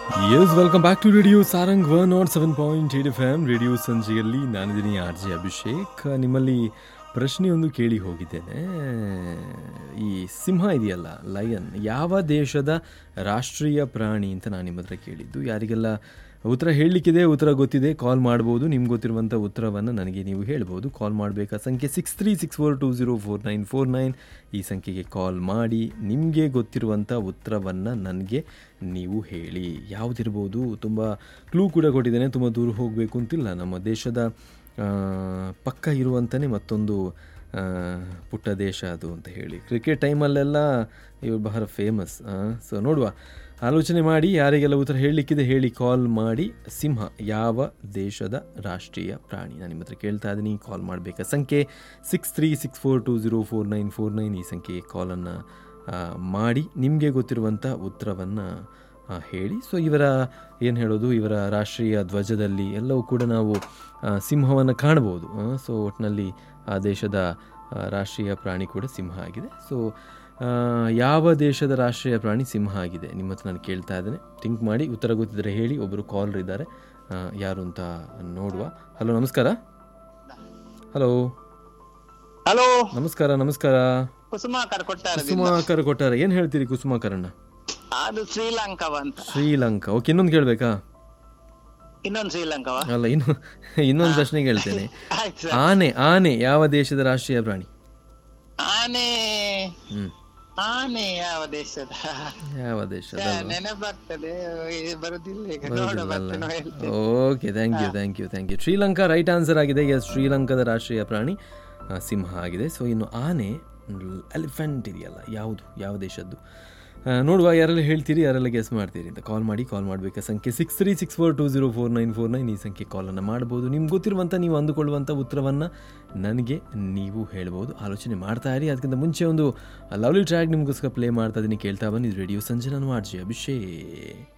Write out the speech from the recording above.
S welcome back to radio Sarang one nought seven point eight F M radio ಸಂಜೆಯಲ್ಲಿ ನಾನಿದ್ದೀನಿ R J Abhishek ನಿಮ್ಮಲ್ಲಿ ಪ್ರಶ್ನೆಯೊಂದು ಕೇಳಿ ಹೋಗಿದ್ದೇನೆ ಈ ಸಿಂಹ ಇದೆಯಲ್ಲ ಲಯನ್ ಯಾವ ದೇಶದ ರಾಷ್ಟ್ರೀಯ ಪ್ರಾಣಿ ಅಂತ ನಾನು ನಿಮ್ಮ ಹತ್ರ ಕೇಳಿದ್ದು ಯಾರಿಗೆಲ್ಲ ಉತ್ತರ ಹೇಳಲಿಕ್ಕಿದೆ ಉತ್ತರ ಗೊತ್ತಿದೆ ಕಾಲ್ ಮಾಡ್ಬೋದು ನಿಮ್ಗೆ ಗೊತ್ತಿರುವಂಥ ಉತ್ತರವನ್ನು ನನಗೆ ನೀವು ಹೇಳ್ಬೋದು ಕಾಲ್ ಮಾಡಬೇಕಾ ಸಂಖ್ಯೆ six three six four two zero four nine four nine ಈ ಸಂಖ್ಯೆಗೆ ಕಾಲ್ ಮಾಡಿ ನಿಮಗೆ ಗೊತ್ತಿರುವಂಥ ಉತ್ತರವನ್ನು ನನಗೆ ನೀವು ಹೇಳಿ ಯಾವುದಿರ್ಬೋದು ತುಂಬ ಕ್ಲೂ ಕೂಡ ಕೊಟ್ಟಿದ್ದೇನೆ ತುಂಬ ದೂರ ಹೋಗಬೇಕು ಅಂತಿಲ್ಲ ನಮ್ಮ ದೇಶದ ಆ, ಪಕ್ಕ ಇರುವಂತಲೇ ಮತ್ತೊಂದು ಆ, ಪುಟ್ಟ ದೇಶ ಅದು ಅಂತ ಹೇಳಿ ಕ್ರಿಕೆಟ್ ಟೈಮಲ್ಲೆಲ್ಲ ಇವರು ಬಹಳ ಫೇಮಸ್ ಸೊ ನೋಡುವ ಆಲೋಚನೆ ಮಾಡಿ ಯಾರಿಗೆಲ್ಲ ಉತ್ತರ ಹೇಳಲಿಕ್ಕಿದೆ ಹೇಳಿ ಕಾಲ್ ಮಾಡಿ ಸಿಂಹ ಯಾವ ದೇಶದ ರಾಷ್ಟ್ರೀಯ ಪ್ರಾಣಿ ನಾನು ನಿಮ್ಮ ಹತ್ರ ಕೇಳ್ತಾ ಇದ್ದೀನಿ ಕಾಲ್ ಮಾಡಬೇಕಾ ಸಂಖ್ಯೆ six three six four two zero four nine four nine ಈ ಸಂಖ್ಯೆಗೆ ಕಾಲನ್ನು ಮಾಡಿ ನಿಮಗೆ ಗೊತ್ತಿರುವಂಥ ಉತ್ತರವನ್ನು ಆ, ಹೇಳಿ ಸೊ ಇವರ ಏನು ಹೇಳೋದು ಇವರ ರಾಷ್ಟ್ರೀಯ ಧ್ವಜದಲ್ಲಿ ಎಲ್ಲವೂ ಕೂಡ ನಾವು ಸಿಂಹವನ್ನು ಕಾಣ್ಬೋದು ಸೊ ಒಟ್ಟಿನಲ್ಲಿ ಆ ದೇಶದ ಆ, ರಾಷ್ಟ್ರೀಯ ಪ್ರಾಣಿ ಕೂಡ ಸಿಂಹ ಆಗಿದೆ ಸೊ ಆ, ಯಾವ ದೇಶದ ರಾಷ್ಟ್ರೀಯ ಪ್ರಾಣಿ ಸಿಂಹ ಆಗಿದೆ ನಿಮ್ಮ ಹತ್ರ ನಾನು ಕೇಳ್ತಾ ಇದ್ದೇನೆ ಥಿಂಕ್ ಮಾಡಿ ಉತ್ತರ ಗೊತ್ತಿದ್ದರೆ ಹೇಳಿ ಒಬ್ಬರು ಕಾಲರ್ ಇದ್ದಾರೆ ಆ, ಯಾರು ಅಂತ ನೋಡುವ ಹಲೋ ನಮಸ್ಕಾರ ಹಲೋ ಹಲೋ ನಮಸ್ಕಾರ ನಮಸ್ಕಾರ ಕುಸುಮಾಕರ್ ಕೊಟ್ಟಾರ ಕುಸುಮಾಕರ್ ಕೊಟ್ಟಾರ ಏನು ಹೇಳ್ತೀರಿ ಕುಸುಮಾಕರಣ್ಣ ಅದು ಶ್ರೀಲಂಕಾವ ಅಂತ ಶ್ರೀಲಂಕಾ ಓಕೆ ಇನ್ನೊಂದು ಕೇಳಬೇಕಾ ಇನ್ನೊಂದು ಶ್ರೀಲಂಕಾವ ಅಲ್ಲ ಇನ್ನು ಇನ್ನೊಂದು ಪ್ರಶ್ನೆ ಕೇಳ್ತೇನೆ ಆಯ್ತು ಸರ್. ಆನೆ ಆನೆ ಯಾವ ದೇಶದ ರಾಷ್ಟ್ರೀಯ ಪ್ರಾಣಿ ಆನೆ ಹ್ಮ್ ಆನೆ ಯಾವ ದೇಶದ ಯಾವ ದೇಶದ ನೆನಪಾಗ್ತದೆ ಇದು ಬರುದಿಲ್ಲ ಈಗ ನೋಡ ಬರ್ತೇನೋ ಹೇಳ್ತೇನೆ okay thank you thank you thank you Sri Lanka right answer ಆಗಿದೆ ಎಸ್ ಶ್ರೀಲಂಕಾದ ರಾಷ್ಟ್ರೀಯ ಪ್ರಾಣಿ ಆ, ಸಿಂಹ ಆಗಿದೆ ಸೊ ಇನ್ನು ಆನೆ ಎಲಿಫೆಂಟ್ ಇದೆಯಲ್ಲ ಯಾವುದು ಯಾವ ದೇಶದ್ದು ಆ, ನೋಡುವ ಯಾರೆಲ್ಲ ಹೇಳ್ತೀರಿ ಯಾರೆಲ್ಲ ಗೆಸ್ ಮಾಡ್ತೀರಿ ಅಂತ ಕಾಲ್ ಮಾಡಿ ಕಾಲ್ ಮಾಡಬೇಕಾ ಸಂಖ್ಯೆ six three six four two zero four nine four nine ಈ ಸಂಖ್ಯೆ ಕಾಲನ್ನು ಮಾಡ್ಬೋದು ನಿಮ್ಗೆ ಗೊತ್ತಿರುವಂಥ ನೀವು ಅಂದುಕೊಳ್ಳುವಂಥ ಉತ್ತರವನ್ನು ನನಗೆ ನೀವು ಹೇಳ್ಬೋದು ಆಲೋಚನೆ ಮಾಡ್ತಾ ಇರಿ ಅದಕ್ಕಿಂತ ಮುಂಚೆ ಒಂದು ಲವ್ಲಿ ಟ್ರ್ಯಾಕ್ ನಿಮಗೋಸ್ಕರ ಪ್ಲೇ ಮಾಡ್ತಾ ಇದ್ದೀನಿ ಕೇಳ್ತಾ ಬನ್ನಿ ರೇಡಿಯೋ ಸಂಜೆ ನಾನು ಆರ್ಜಿ ಅಭಿಷೇಕ್